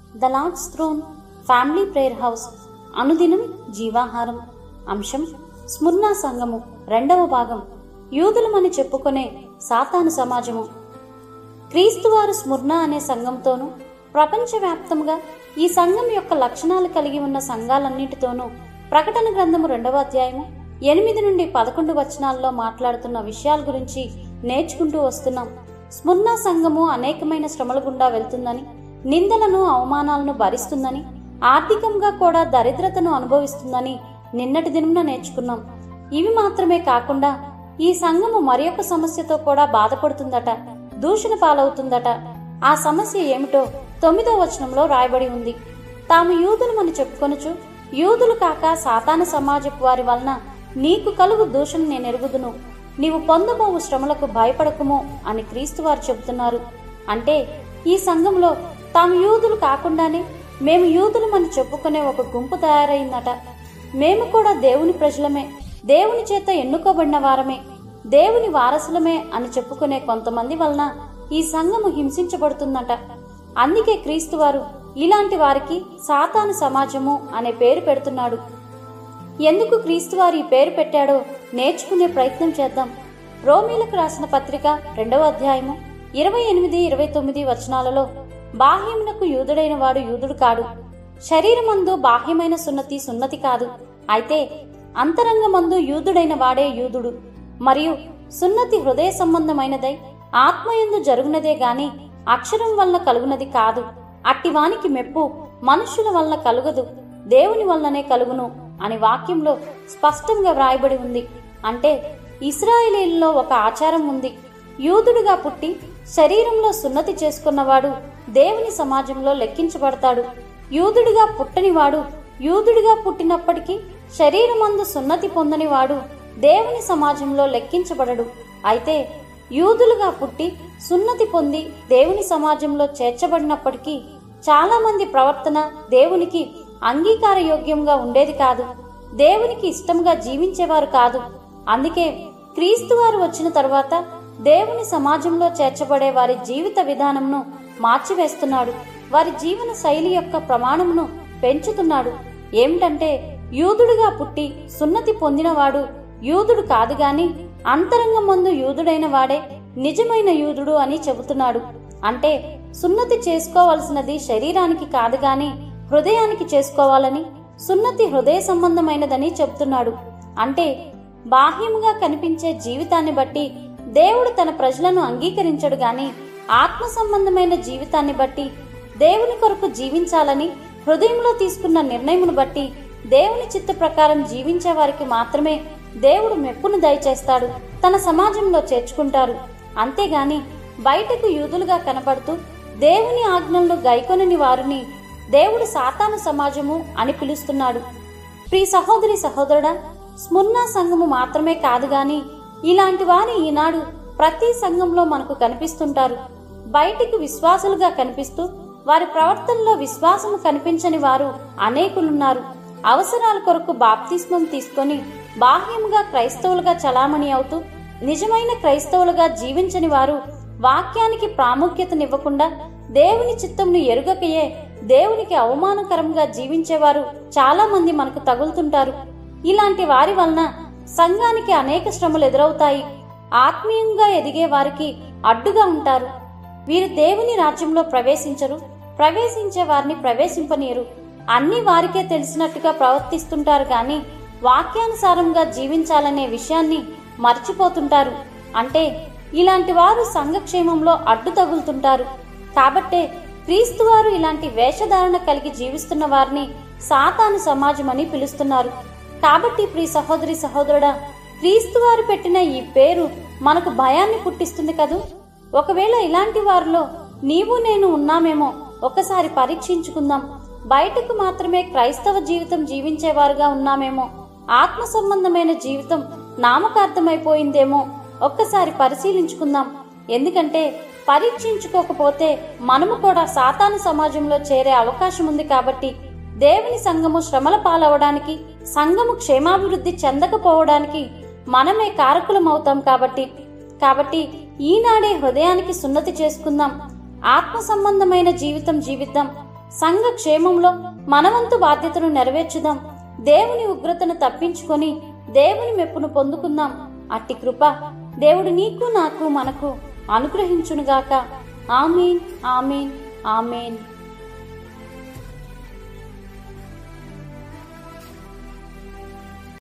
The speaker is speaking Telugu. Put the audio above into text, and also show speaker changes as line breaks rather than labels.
the lord's throne family prayer house అనుదినం జీవాహారం అంశం స్మృణ సంఘము రెండవ భాగం యూదులమని చెప్పుకునే సాతాను సమాజము క్రీస్తువారు స్మృణ అనే సంఘంతోనూ ప్రపంచవ్యాప్తంగా ఈ సంఘం యొక్క లక్షణాలు కలిగి ఉన్న సంఘాలన్నిటితోనూ ప్రకటన గ్రంథము రెండవ అధ్యాయము ఎనిమిది నుండి పదకొండు వచనాల్లో మాట్లాడుతున్న విషయాల గురించి నేర్చుకుంటూ వస్తున్నాం స్మృణ సంఘము అనేకమైన శ్రమల గుండా వెళ్తుందని నిందలను అవమానాలను భరిస్తుందని ఆర్థికంగా కూడా దరిద్రతను అనుభవిస్తుందని నిన్నటి దినమున నేర్చుకున్నాం ఇవి మాత్రమే కాకుండా ఈ సంఘము మరి ఒక సమస్యతో కూడా బాధపడుతుందట దూషణ పాలవుతుందట ఆ సమస్య ఏమిటో తొమ్మిదో వచనంలో రాయబడి ఉంది తాము యూదులమని చెప్పుకొనుచు యూదులు కాక సాతాన సమాజపు వారి వలన నీకు కలుగు దూషణ నేను ఎరుగుదును నీవు పొందబోవు శ్రమలకు భయపడకుము అని క్రీస్తు వారు చెబుతున్నారు అంటే ఈ సంఘంలో తాము యూదులు కాకుండానే మేము యూదులమని చెప్పుకునే ఒక గుంపు తయారైందట మేము కూడా దేవుని ప్రజలమే దేవుని చేత ఎన్నుకోబడిన వారమే దేవుని వారసులమే అని చెప్పుకునే కొంతమంది వలన ఈ సంఘము హింసించబడుతుందట అందుకే క్రీస్తు వారు ఇలాంటి వారికి సాతాను సమాజము అనే పేరు పెడుతున్నాడు ఎందుకు క్రీస్తు వారు ఈ పేరు పెట్టాడో నేర్చుకునే ప్రయత్నం చేద్దాం రోమీలకు రాసిన పత్రిక రెండవ అధ్యాయము ఇరవై ఎనిమిది ఇరవై తొమ్మిది వచనాలలో బాహ్యమునకు యూదుడైన వాడు యూదుడు కాడు శరీరమందు బాహ్యమైన సున్నతి సున్నతి కాదు అయితే అంతరంగమందు యూదుడైన వాడే యూదుడు మరియు సున్నతి హృదయ సంబంధమైనదై ఆత్మయందు జరుగునదే గాని అక్షరం వలన కలుగునది కాదు అట్టివానికి మెప్పు మనుష్యుల వలన కలుగదు దేవుని వలననే కలుగును అని వాక్యంలో స్పష్టంగా వ్రాయబడి ఉంది అంటే ఇస్రాయేలీల్లో ఒక ఆచారం ఉంది యూదుడుగా పుట్టి శరీరంలో సున్నతి చేసుకున్నవాడు దేవుని సమాజంలో లెక్కించబడతాడు యూదుడిగా పుట్టనివాడు యూదుడిగా పుట్టినప్పటికీ శరీరమందు సున్నతి పొందనివాడు దేవుని సమాజంలో లెక్కించబడడు అయితే యూదులుగా పుట్టి సున్నతి పొంది దేవుని సమాజంలో చేర్చబడినప్పటికీ చాలా మంది ప్రవర్తన దేవునికి అంగీకారయోగ్యంగా ఉండేది కాదు దేవునికి ఇష్టంగా జీవించేవారు కాదు అందుకే క్రీస్తు వారు వచ్చిన తరువాత దేవుని సమాజంలో చేర్చబడే వారి జీవిత విధానంను మార్చివేస్తున్నాడు వారి జీవన శైలి యొక్క ప్రమాణమును పెంచుతున్నాడు ఏమిటంటే యూదుడుగా పుట్టి సున్నతి పొందినవాడు యూదుడు కాదు గాని అంతరంగమందు యూదుడైన వాడే నిజమైన యూదుడు అని చెబుతున్నాడు అంటే సున్నతి చేసుకోవలసినది శరీరానికి కాదు గాని హృదయానికి చేసుకోవాలని సున్నతి హృదయ సంబంధమైనదని చెబుతున్నాడు అంటే బాహ్యముగా కనిపించే జీవితాన్ని బట్టి దేవుడు తన ప్రజలను అంగీకరించడు గాని ఆత్మ సంబంధమైన జీవితాన్ని బట్టి దేవుని కొరకు జీవించాలని హృదయంలో తీసుకున్న నిర్ణయమును బట్టి దేవుని చిత్త ప్రకారం జీవించే వారికి మాత్రమే దేవుడు మెప్పును దయచేస్తాడు తన సమాజంలో చేర్చుకుంటారు అంతేగాని బయటకు యూదులుగా కనబడుతూ దేవుని ఆజ్ఞలను గైకొనని వారిని దేవుడు సాతాను సమాజము అని పిలుస్తున్నాడు ప్రియ సహోదరి సహోదరుడా స్మృణ సంఘము మాత్రమే కాదు గాని ఇలాంటి వారు ఈనాడు ప్రతి సంఘంలో మనకు కనిపిస్తుంటారు బయటికి విశ్వాసులుగా కనిపిస్తూ వారి ప్రవర్తనలో విశ్వాసము కనిపించని వారు అనేకులున్నారు అవసరాల కొరకు బాప్తిస్మం తీసుకొని బాహ్యంగా క్రైస్తవులుగా చలామణి అవుతూ నిజమైన క్రైస్తవులుగా జీవించని వారు వాక్యానికి ప్రాముఖ్యతనివ్వకుండా దేవుని చిత్తంను ఎరుగకయే దేవునికి అవమానకరంగా జీవించేవారు చాలా మంది మనకు తగులుతుంటారు ఇలాంటి వారి వలన సంఘానికి అనేక శ్రమలు ఎదురవుతాయి ఆత్మీయంగా ఎదిగే వారికి అడ్డుగా ఉంటారు వీరు దేవుని రాజ్యంలో ప్రవేశించరు ప్రవేశించే వారిని ప్రవేశింపనీయరు అన్ని వారికే తెలిసినట్టుగా ప్రవర్తిస్తుంటారు గాని వాక్యానుసారంగా జీవించాలనే విషయాన్ని మర్చిపోతుంటారు అంటే ఇలాంటి వారు సంఘక్షేమంలో అడ్డు తగులుతుంటారు కాబట్టే క్రీస్తు వారు ఇలాంటి వేషధారణ కలిగి జీవిస్తున్న వారిని సాతాను సమాజం అని పిలుస్తున్నారు కాబట్టి ప్రియ సహోదరి సహోదరుడా క్రీస్తు వారు పెట్టిన ఈ పేరు మనకు భయాన్ని పుట్టిస్తుంది కదూ ఒకవేళ ఇలాంటి వారిలో నీవు నేను ఉన్నామేమో ఒకసారి పరీక్షించుకుందాం బయటకు మాత్రమే క్రైస్తవ జీవితం జీవించేవారుగా ఉన్నామేమో ఆత్మ సంబంధమైన జీవితం నామకార్థమైపోయిందేమో ఒక్కసారి పరిశీలించుకుందాం ఎందుకంటే పరీక్షించుకోకపోతే మనము కూడా సాతాను సమాజంలో చేరే అవకాశం ఉంది కాబట్టి దేవుని సంఘము శ్రమల పాలవడానికి సంఘము క్షేమాభివృద్ధి చెందకపోవడానికి మనమే కారకులమవుతాం కాబట్టి కాబట్టి ఈనాడే హృదయానికి సున్నతి చేసుకుందాం ఆత్మ సంబంధమైన జీవితం జీవిద్దాం సంఘ క్షేమంలో మనవంతు బాధ్యతను నెరవేర్చుదాం దేవుని ఉగ్రతను తప్పించుకొని దేవుని మెప్పును పొందుకుందాం అట్టి కృప దేవుడు నీకు నాకు మనకు అనుగ్రహించునుగాక ఆమెన్ ఆమెన్ ఆమెన్